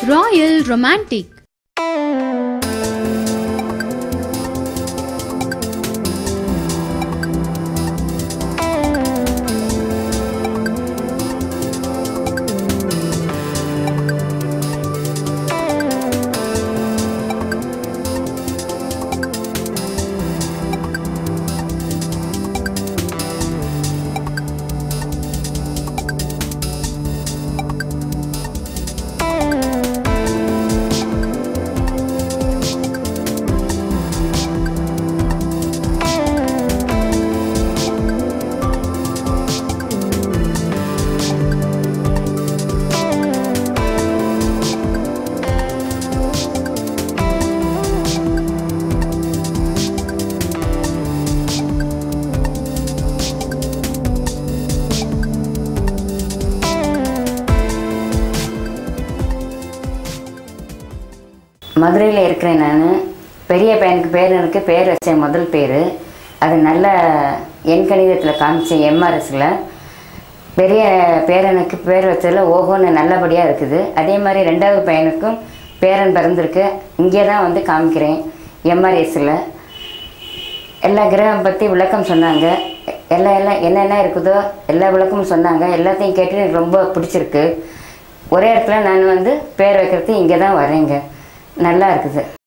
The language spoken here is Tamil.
Royal Romantic. மதுரையில் இருக்கிறேன் நான் பெரிய பையனுக்கு பேர் இருக்கு பேர் வச்சேன் முதல் பேர் அது நல்ல எண் கணிதத்தில் காமிச்சேன் எம்ஆர்எஸில் பெரிய பேரனுக்கு பேர் வச்சதில் ஓஹோன்னு நல்லபடியாக இருக்குது அதே மாதிரி ரெண்டாவது பையனுக்கும் பேரன் பிறந்திருக்கு இங்கே தான் வந்து காமிக்கிறேன் எம்ஆர்எஸில் எல்லா கிரகம் பற்றி விளக்கம் சொன்னாங்க எல்லாம் எல்லாம் என்னென்ன இருக்குதோ எல்லா விளக்கமும் சொன்னாங்க எல்லாத்தையும் கேட்டு எனக்கு ரொம்ப பிடிச்சிருக்கு ஒரே இடத்துல நான் வந்து பேர் வைக்கிறது இங்கே தான் வரேங்க நல்லா இருக்குது